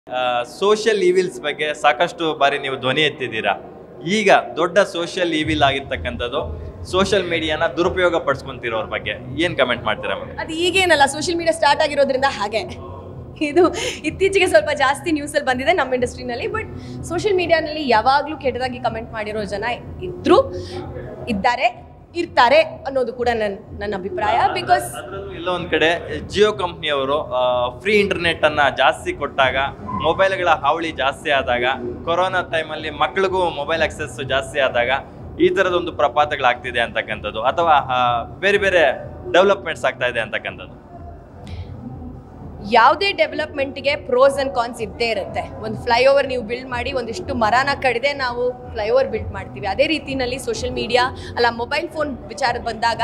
social evils ಬಗ್ಗೆ ಸಾಕಷ್ಟು ಬಾರಿ ನೀವು ಧ್ವನಿ ಎತ್ತಿದ್ದೀರಾ ಈಗ ದೊಡ್ಡ ಸೋಷಿಯಲ್ ಈವಿಲ್ ಆಗಿರ್ತಕ್ಕಂಥದ್ದು ಸೋಷಿಯಲ್ ಮೀಡಿಯಾನ ದುರುಪಯೋಗ ಪಡಿಸ್ಕೊಂತಿರೋರ ಬಗ್ಗೆ ಏನು ಕಮೆಂಟ್ ಮಾಡ್ತೀರಾ ಮೇಡಮ್ ಅದು ಈಗೇನಲ್ಲ ಸೋಷಿಯಲ್ ಮೀಡಿಯಾ ಸ್ಟಾರ್ಟ್ ಆಗಿರೋದ್ರಿಂದ ಹಾಗೆ ಇದು ಇತ್ತೀಚೆಗೆ ಸ್ವಲ್ಪ ಜಾಸ್ತಿ ನ್ಯೂಸಲ್ಲಿ ಬಂದಿದೆ ನಮ್ಮ ಇಂಡಸ್ಟ್ರಿನಲ್ಲಿ ಬಟ್ ಸೋಷಿಯಲ್ ಮೀಡಿಯಾನಲ್ಲಿ ಯಾವಾಗಲೂ ಕೆಟ್ಟದಾಗಿ ಕಮೆಂಟ್ ಮಾಡಿರೋ ಜನ ಇದ್ರು ಇದ್ದಾರೆ ಇರ್ತಾರೆ ಅನ್ನೋದು ಕೂಡ ನನ್ನ ನನ್ನ ಅಭಿಪ್ರಾಯ ಬಿಕಾಸ್ ಅದರಲ್ಲೂ ಎಲ್ಲೋ ಒಂದ್ ಕಡೆ ಜಿಯೋ ಕಂಪ್ನಿಯವರು ಫ್ರೀ ಇಂಟರ್ನೆಟ್ ಅನ್ನ ಜಾಸ್ತಿ ಕೊಟ್ಟಾಗ ಮೊಬೈಲ್ಗಳ ಹಾವಳಿ ಜಾಸ್ತಿ ಆದಾಗ ಕೊರೋನಾ ಟೈಮಲ್ಲಿ ಮಕ್ಳಿಗೂ ಮೊಬೈಲ್ ಆಕ್ಸೆಸ್ ಜಾಸ್ತಿ ಆದಾಗ ಈ ಥರದೊಂದು ಪ್ರಪಾತಗಳಾಗ್ತಿದೆ ಅಂತಕ್ಕಂಥದ್ದು ಅಥವಾ ಆ, ಬೇರೆ ಬೇರೆ ಡೆವಲಪ್ಮೆಂಟ್ಸ್ ಆಗ್ತಾ ಇದೆ ಅಂತಕ್ಕಂಥದ್ದು ಯಾವುದೇ ಡೆವಲಪ್ಮೆಂಟ್ಗೆ ಪ್ರೋಸ್ ಅಂಡ್ ಕಾನ್ಸ್ ಇದ್ದೇ ಇರುತ್ತೆ ಒಂದು ಫ್ಲೈಓವರ್ ನೀವು ಬಿಲ್ಡ್ ಮಾಡಿ ಒಂದಿಷ್ಟು ಮರನ ಕಡಿದೆ ನಾವು ಫ್ಲೈಓವರ್ ಬಿಲ್ಡ್ ಮಾಡ್ತೀವಿ ಅದೇ ರೀತಿನಲ್ಲಿ ಸೋಷಿಯಲ್ ಮೀಡಿಯಾ ಅಲ್ಲ ಮೊಬೈಲ್ ಫೋನ್ ವಿಚಾರ ಬಂದಾಗ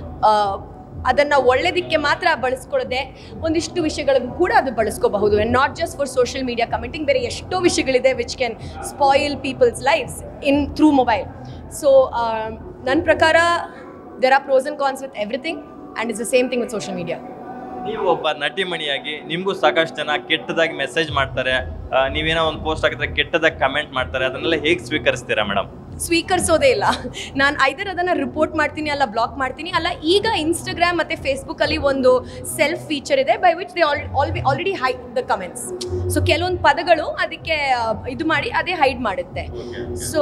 ಅದನ್ನು ಒಳ್ಳೆದಕ್ಕೆ ಮಾತ್ರ ಬಳಸ್ಕೊಳ್ಳದೆ ಒಂದಿಷ್ಟು ವಿಷಯಗಳನ್ನು ಕೂಡ ಅದು ಬಳಸ್ಕೋಬಹುದು and not just for social media commenting ಬೇರೆ ಎಷ್ಟೋ ವಿಷಯಗಳಿದೆ which can spoil people's lifes in through mobile so ನನ್ನ ಪ್ರಕಾರ there are pros and cons with everything and it's the same thing with social media ನೀವು ಒಬ್ಬ ನಟಿಮಣಿಯಾಗಿ ನಿಮಗೂ ಸಾಕಷ್ಟು ಜನ ಕೆಟ್ಟದಾಗಿ ಮೆಸೇಜ್ ಮಾಡ್ತಾರೆ ಆ, ನೀವೇನೋ ಒಂದು ಪೋಸ್ಟ್ ಹಾಕಿದ್ರೆ ಕೆಟ್ಟದಾಗಿ ಕಮೆಂಟ್ ಮಾಡ್ತಾರೆ ಅದನ್ನೆಲ್ಲ ಹೇಗೆ ಸ್ವೀಕರಿಸ್ತೀರಾ ಮೇಡಮ್ ಸ್ವೀಕರಿಸೋದೇ ಇಲ್ಲ ನಾನು ಐದರ್ ಅದನ್ನು ರಿಪೋರ್ಟ್ ಮಾಡ್ತೀನಿ ಅಲ್ಲ ಬ್ಲಾಕ್ ಮಾಡ್ತೀನಿ ಅಲ್ಲ ಈಗ ಇನ್ಸ್ಟಾಗ್ರಾಮ್ ಮತ್ತು ಫೇಸ್ಬುಕ್ಕಲ್ಲಿ ಒಂದು ಸೆಲ್ಫ್ ಫೀಚರ್ ಇದೆ ಬೈ ವಿಚ್ ದೇ ಆಲ್ ಆಲ್ವಿ already hide the comments so ಕೆಲವೊಂದು ಪದಗಳು ಅದಕ್ಕೆ ಆ, ಇದು ಮಾಡಿ ಅದೇ ಹೈಡ್ ಮಾಡುತ್ತೆ ಸೊ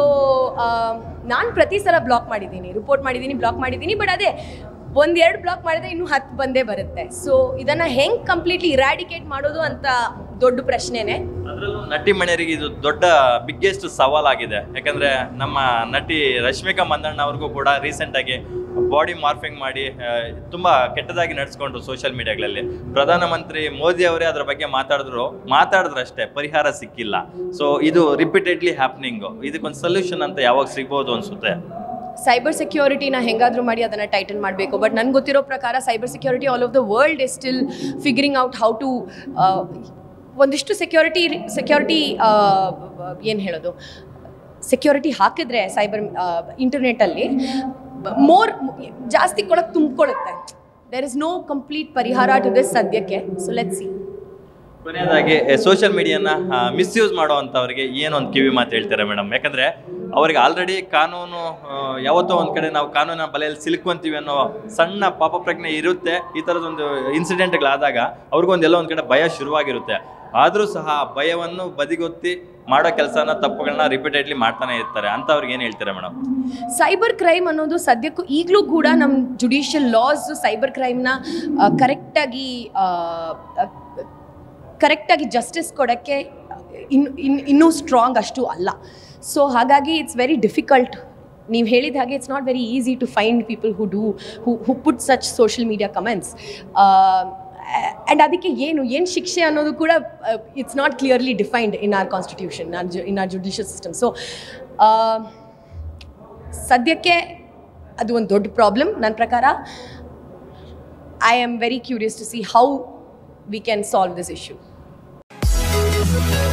ನಾನು ಪ್ರತಿ ಸಲ ಬ್ಲಾಕ್ ಮಾಡಿದ್ದೀನಿ ರಿಪೋರ್ಟ್ ಮಾಡಿದ್ದೀನಿ ಬ್ಲಾಕ್ ಮಾಡಿದ್ದೀನಿ ಬಟ್ ಅದೇ ಒಂದೆರಡು ಬ್ಲಾಕ್ ಮಾಡಿದ್ರೆ ಇನ್ನೂ ಹತ್ತು ಬಂದೇ ಬರುತ್ತೆ ಸೊ ಇದನ್ನು ಹೆಂಗೆ ಕಂಪ್ಲೀಟ್ಲಿ ಇರಾಡಿಕೇಟ್ ಮಾಡೋದು ಅಂತ ದೊಡ್ಡ ಪ್ರಶ್ನೆನೇ ಅದರಲ್ಲೂ ನಟಿ ಮಣಿಯರಿಗೆ ಇದು ದೊಡ್ಡ ಬಿಗ್ಗೆಸ್ಟ್ ಸವಾಲಾಗಿದೆ ಯಾಕಂದ್ರೆ ನಮ್ಮ ನಟಿ ರಶ್ಮಿಕಾ ಮಂದಣ್ಣ ಅವ್ರಿಗೂ ಕೂಡ ರೀಸೆಂಟ್ ಆಗಿ ಬಾಡಿ ಮಾರ್ಫಿಂಗ್ ಮಾಡಿ ಆ, ತುಂಬಾ ಕೆಟ್ಟದಾಗಿ ನಡೆಸ್ಕೊಂಡ್ರು ಸೋಷಿಯಲ್ ಮೀಡಿಯಾಗಳಲ್ಲಿ ಪ್ರಧಾನಮಂತ್ರಿ ಮೋದಿ ಅವರೇ ಅದ್ರ ಬಗ್ಗೆ ಮಾತಾಡಿದ್ರು ಮಾತಾಡಿದ್ರಷ್ಟೇ ಪರಿಹಾರ ಸಿಕ್ಕಿಲ್ಲ ಸೊ ಇದು ರಿಪೀಟೆಡ್ಲಿ ಹ್ಯಾಪ್ನಿಂಗ್ ಇದಕ್ಕೊಂದು ಸೊಲ್ಯೂಷನ್ ಅಂತ ಯಾವಾಗ ಸಿಗ್ಬೋದು ಅನ್ಸುತ್ತೆ ಸೈಬರ್ ಸೆಕ್ಯೂರಿಟಿನ ಹೆಂಗಾದರೂ ಮಾಡಿ ಅದನ್ನು ಟೈಟನ್ ಮಾಡಬೇಕು ಬಟ್ ನನಗೆ ಗೊತ್ತಿರೋ ಪ್ರಕಾರ cyber security all over the world is still figuring out how to ಒಂದಿಷ್ಟು ಸೆಕ್ಯೂರಿಟಿ ಸೆಕ್ಯೂರಿಟಿ ಏನು ಹೇಳೋದು ಸೆಕ್ಯೂರಿಟಿ ಹಾಕಿದ್ರೆ ಸೈಬರ್ ಇಂಟರ್ನೆಟ್ಟಲ್ಲಿ ಮೋರ್ ಜಾಸ್ತಿ ಕೊಡಕ್ಕೆ ತುಂಬಿಕೊಳ್ಳುತ್ತೆ ದೇರ್ ಇಸ್ ನೋ ಕಂಪ್ಲೀಟ್ ಪರಿಹಾರ ಟು ದಿಸ್ ಸದ್ಯಕ್ಕೆ ಸೊ ಲೆಟ್ ಸಿ ಕೊನೆಯದಾಗಿ ಸೋಷಿಯಲ್ ಮೀಡಿಯಾನ ಮಿಸ್ಯೂಸ್ ಮಾಡುವಂಥವ್ರಿಗೆ ಏನೊಂದು ಕಿವಿ ಮಾತು ಹೇಳ್ತಾರೆ ಮೇಡಮ್ ಯಾಕಂದ್ರೆ ಅವ್ರಿಗೆ ಆಲ್ರೆಡಿ ಕಾನೂನು ಆ, ಯಾವತ್ತೋ ಒಂದು ಕಡೆ ನಾವು ಕಾನೂನಿನ ಬಲೆಯಲ್ಲಿ ಸಿಲುಕೊಂತೀವಿ ಅನ್ನೋ ಸಣ್ಣ ಪಾಪ ಪ್ರಜ್ಞೆ ಇರುತ್ತೆ ಈ ಥರದೊಂದು ಇನ್ಸಿಡೆಂಟ್ಗಳಾದಾಗ ಅವ್ರಿಗೊಂದು ಎಲ್ಲೋ ಒಂದು ಕಡೆ ಭಯ ಶುರುವಾಗಿರುತ್ತೆ ಆದರೂ ಸಹ ಆ ಭಯವನ್ನು ಬದಿಗೊತ್ತಿ ಮಾಡೋ ಕೆಲಸನ ತಪ್ಪುಗಳನ್ನ ರಿಪೀಟೆಡ್ಲಿ ಮಾಡ್ತಾನೆ ಇರ್ತಾರೆ ಅಂಥವ್ರಿಗೆ ಏನು ಹೇಳ್ತಾರೆ ಮೇಡಮ್ ಸೈಬರ್ ಕ್ರೈಮ್ ಅನ್ನೋದು ಸದ್ಯಕ್ಕೂ ಈಗಲೂ ಕೂಡ ನಮ್ಮ ಜುಡಿಷಿಯಲ್ ಲಾಸ್ ಸೈಬರ್ ಕ್ರೈಮ್ನ ಕರೆಕ್ಟಾಗಿ ಕರೆಕ್ಟಾಗಿ ಜಸ್ಟಿಸ್ ಕೊಡೋಕ್ಕೆ ಇನ್ ಇನ್ ಇನ್ನೂ ಸ್ಟ್ರಾಂಗ್ ಅಷ್ಟು ಅಲ್ಲ ಸೊ ಹಾಗಾಗಿ ಇಟ್ಸ್ ವೆರಿ ಡಿಫಿಕಲ್ಟ್ ನೀವು ಹೇಳಿದ ಹಾಗೆ it's not very easy to find people who do who who put such social media comments and ಅದಕ್ಕೆ ಏನು ಏನು ಶಿಕ್ಷೆ ಅನ್ನೋದು ಕೂಡ it's not clearly defined in our constitution in our judicial system so ಸದ್ಯಕ್ಕೆ ಅದು ಒಂದು ದೊಡ್ಡ ಪ್ರಾಬ್ಲಮ್ ನನ್ನ ಪ್ರಕಾರ I am very curious to see how we can solve this issue